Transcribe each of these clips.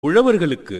உழவர்களுக்கு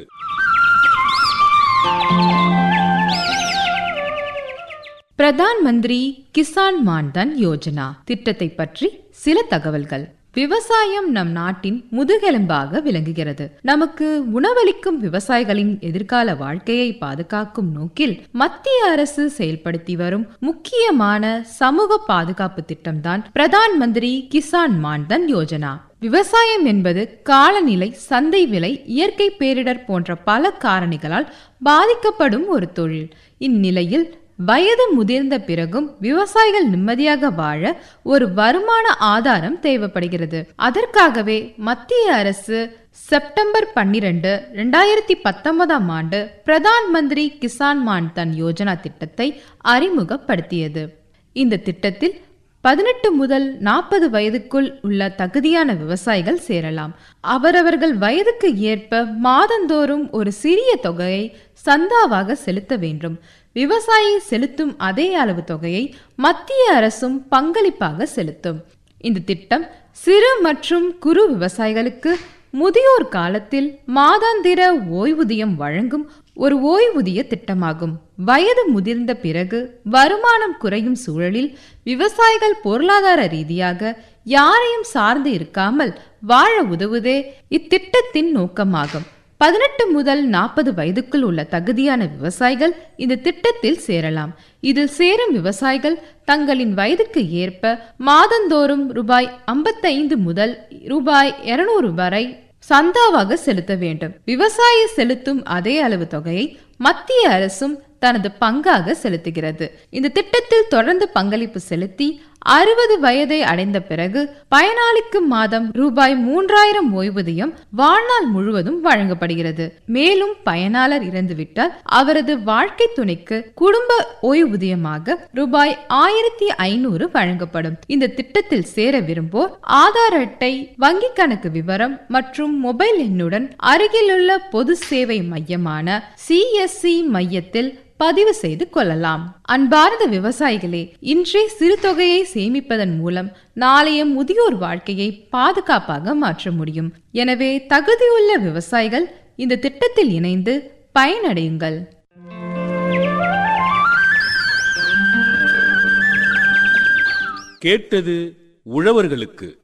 பிரதான் மந்திரி கிசான் மான்தன் யோஜனா திட்டத்தை பற்றி சில தகவல்கள் விவசாயம் நம் நாட்டின் முதுகெலும்பாக விளங்குகிறது நமக்கு உணவளிக்கும் விவசாயிகளின் எதிர்கால வாழ்க்கையை பாதுகாக்கும் நோக்கில் மத்திய அரசு செயல்படுத்தி வரும் முக்கியமான சமூக பாதுகாப்பு திட்டம்தான் பிரதான் மந்திரி கிசான் மான்தன் யோஜனா விவசாயம் என்பது காலநிலை சந்தை விலை இயற்கை பேரிடர் போன்ற பல காரணிகளால் பாதிக்கப்படும் ஒரு தொழில் இந்நிலையில் வயது முதிர்ந்த பிறகும் விவசாயிகள் நிம்மதியாக வாழ ஒரு வருமான ஆதாரம் தேவைப்படுகிறது அதற்காகவே மத்திய அரசு செப்டம்பர் பன்னிரண்டு ரெண்டாயிரத்தி பத்தொன்பதாம் ஆண்டு பிரதான் மந்திரி கிசான் மான் தன் யோஜனா திட்டத்தை அறிமுகப்படுத்தியது இந்த திட்டத்தில் பதினெட்டு முதல் நாற்பது வயதுக்குள் உள்ள தகுதியான விவசாயிகள் சேரலாம் அவரவர்கள் வயதுக்கு ஏற்ப மாதந்தோறும் ஒரு சிறிய தொகையை சந்தாவாக செலுத்த வேண்டும் விவசாயி செலுத்தும் அதே அளவு தொகையை மத்திய அரசும் பங்களிப்பாக செலுத்தும் இந்த திட்டம் சிறு மற்றும் குறு விவசாயிகளுக்கு முதியோர் காலத்தில் மாதாந்திர ஓய்வூதியம் வழங்கும் ஒரு ஓய்வூதிய திட்டமாகும் வயது முதிர்ந்த பிறகு வருமானம் குறையும் சூழலில் விவசாயிகள் பொருளாதார ரீதியாக யாரையும் சார்ந்து இருக்காமல் வாழ உதவுவதே இத்திட்டத்தின் நோக்கமாகும் பதினெட்டு முதல் நாற்பது வயதுக்குள் உள்ள தகுதியான விவசாயிகள் இந்த திட்டத்தில் சேரலாம் இதில் சேரும் விவசாயிகள் தங்களின் வயதுக்கு ஏற்ப மாதந்தோறும் ரூபாய் ஐம்பத்தைந்து முதல் ரூபாய் இருநூறு வரை சந்தாவாக செலுத்த வேண்டும் விவசாயி செலுத்தும் அதே அளவு தொகையை மத்திய அரசும் தனது பங்காக செலுத்துகிறது இந்த திட்டத்தில் தொடர்ந்து பங்களிப்பு செலுத்தி அறுபது வயதை அடைந்த பிறகு பயனாளிக்கு மாதம் ரூபாய் மூன்றாயிரம் ஓய்வூதியம் வாழ்நாள் முழுவதும் வழங்கப்படுகிறது மேலும் பயனாளர் இறந்துவிட்டால் அவரது வாழ்க்கை துணைக்கு குடும்ப ஓய்வூதியமாக ரூபாய் ஆயிரத்தி ஐநூறு வழங்கப்படும் இந்த திட்டத்தில் சேர விரும்போர் ஆதார் அட்டை வங்கி கணக்கு விவரம் மற்றும் மொபைல் எண்ணுடன் அருகிலுள்ள பொது சேவை மையமான சிஎஸ்சி மையத்தில் பதிவு செய்து கொள்ளலாம் அன்பார்ந்த விவசாயிகளே இன்றே சிறு தொகையை சேமிப்பதன் மூலம் நாளைய முதியோர் வாழ்க்கையை பாதுகாப்பாக மாற்ற முடியும் எனவே தகுதியுள்ள விவசாயிகள் இந்த திட்டத்தில் இணைந்து பயனடையுங்கள் கேட்டது உழவர்களுக்கு